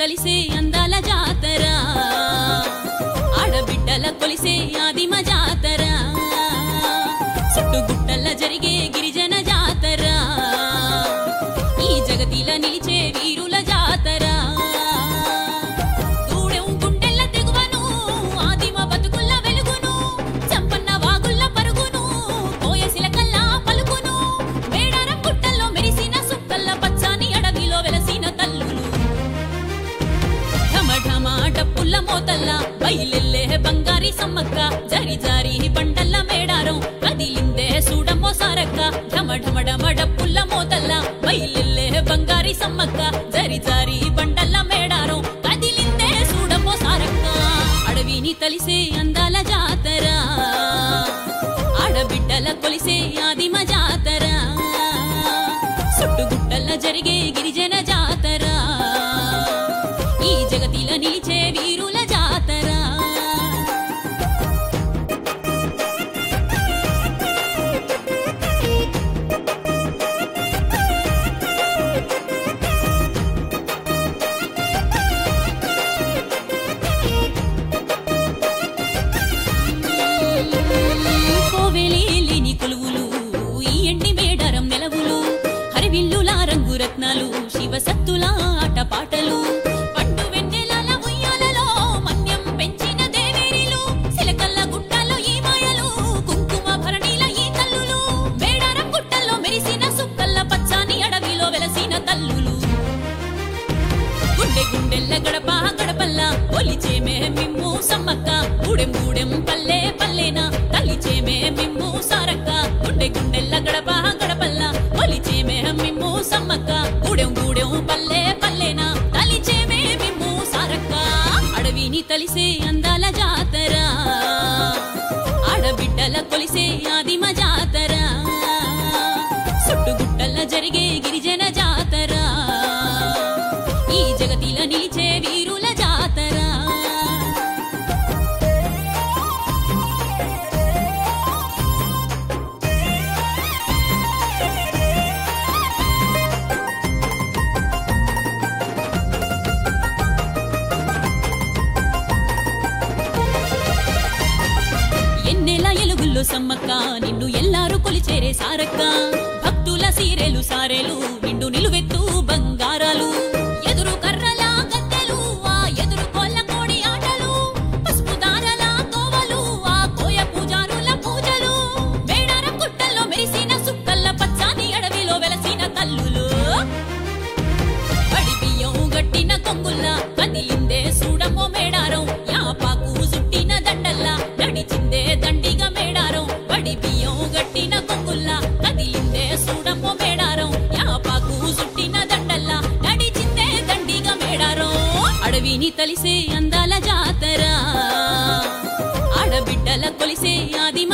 తలిసే అందాల జాతర ఆడబిడ్డల కొలిసే ఆదిమ జాతర చుట్టుగుట్టల్ల జరిగే గిరిజన జాతర ఈ జగతిల నిలిచే వీరుల జాతర గూడెం గుండెల్ల తెగువను ఆదిమ బతుకుల్ల వెలుగును చంపన్న వాగుల్ల పరుగును కోయసిలకల్లా పలుకును మేడారం గుట్టల్లో మెరిసిన సుక్కల్ల పచ్చాని అడవిలో వెలసిన తల్లులు ఢమఢమ డప్పుల్ల మోతల్ల బయలెల్లే బంగారి సమ్మక్క జరి జారి బండల్ల మేడారం కదిలిందే సూడమ్మో సారక్క ఢమఢమడమ డప్పుల్ల మోతల్ల బయలెల్లే బంగారి సమ్మక్క జరి జారి బండల్ల మేడారం కదిలిందే సూడమ్మో సారక్క అడవిని తలిసే అందాల జాతర ఆడబిడ్డల కొలిసే ఆదిమ జాతర సుట్టుగుట్టల్ల జరిగే గిరిజన జాతర ఈ జగతిల నిలిచే వీరుల జాతర కోవెలే లేని కొలువులు ఈ ఎండి మేడారం నెలవులు హరివిల్లుల రంగు రత్నాలు శివసత్తుల ఆటపాటలు పండు వెన్నెలల ఉయ్యాలలో మన్యం పెంచిన దేవేరిలు సిలకల్ల గుట్టలో ఈ మాయలు కుంకుమ భరణీల ఈ తల్లులు మేడారం గుట్టల్లో మెరిసిన సుక్కల్ల పచ్చాని అడవిలో వెలసిన తల్లులు గుండె గుండెల్ల గడప గడపల్ల ఒలిచేమే మిమ్ము సమ్మక్క గూడెం గూడెం పల్లె పల్లెన తలిచేమే మిమ్ము సారక్క గుండె గుండెల్ల గడప గడపల్ల ఒలిచేమే మిమ్ము సమ్మక్క గూడెం గూడెం పల్లె పల్లెన తలిచేమే మిమ్ము సారక్క అడవిని తలిసే అందాల జాతర ఆడబిడ్డల కొలిసే ఆదిమ జాతర సుట్టుగుట్టల్ల జరిగే గిరిజన జాతర ఈ జగతిల నిలిచే వీరుల జాతర ఎన్నెల ఎలుగుల్లో సమ్మక్క నిన్ను ఎల్లారు కొలిచేరే సారక్క భక్తుల సీరెలు సారెలు నిండు నిలువెత్తు బంగారాలు ఎదురు కర్రల గద్దెలు ఆ ఎదురు కోళ్ళ కోడి ఆటలు పసుపు దారల కోవలు ఆ కోయ పూజారుల పూజలు మేడారం గుట్టల్లో మెరిసిన సుక్కల్ల పచ్చాని అడవిలో వెలసిన తల్లులు పడి బియ్యం గట్టిన కొంగుల్లా కదిలిందే సూడమ్మో మేడారం యాపాకు సుట్టిన దండల్లా నడిచిందే దండిగా మేడారం పడి బియ్యం గట్టిన కొంగుల్లా కదిలిందే సూడమ్మో మేడారం యాపాకు సుట్టిన దండల్లా నడిచిందే దండిగా మేడారం అడవిని తలిసే అందాల జాతర ఆడబిడ్డల కొలిసే ఆది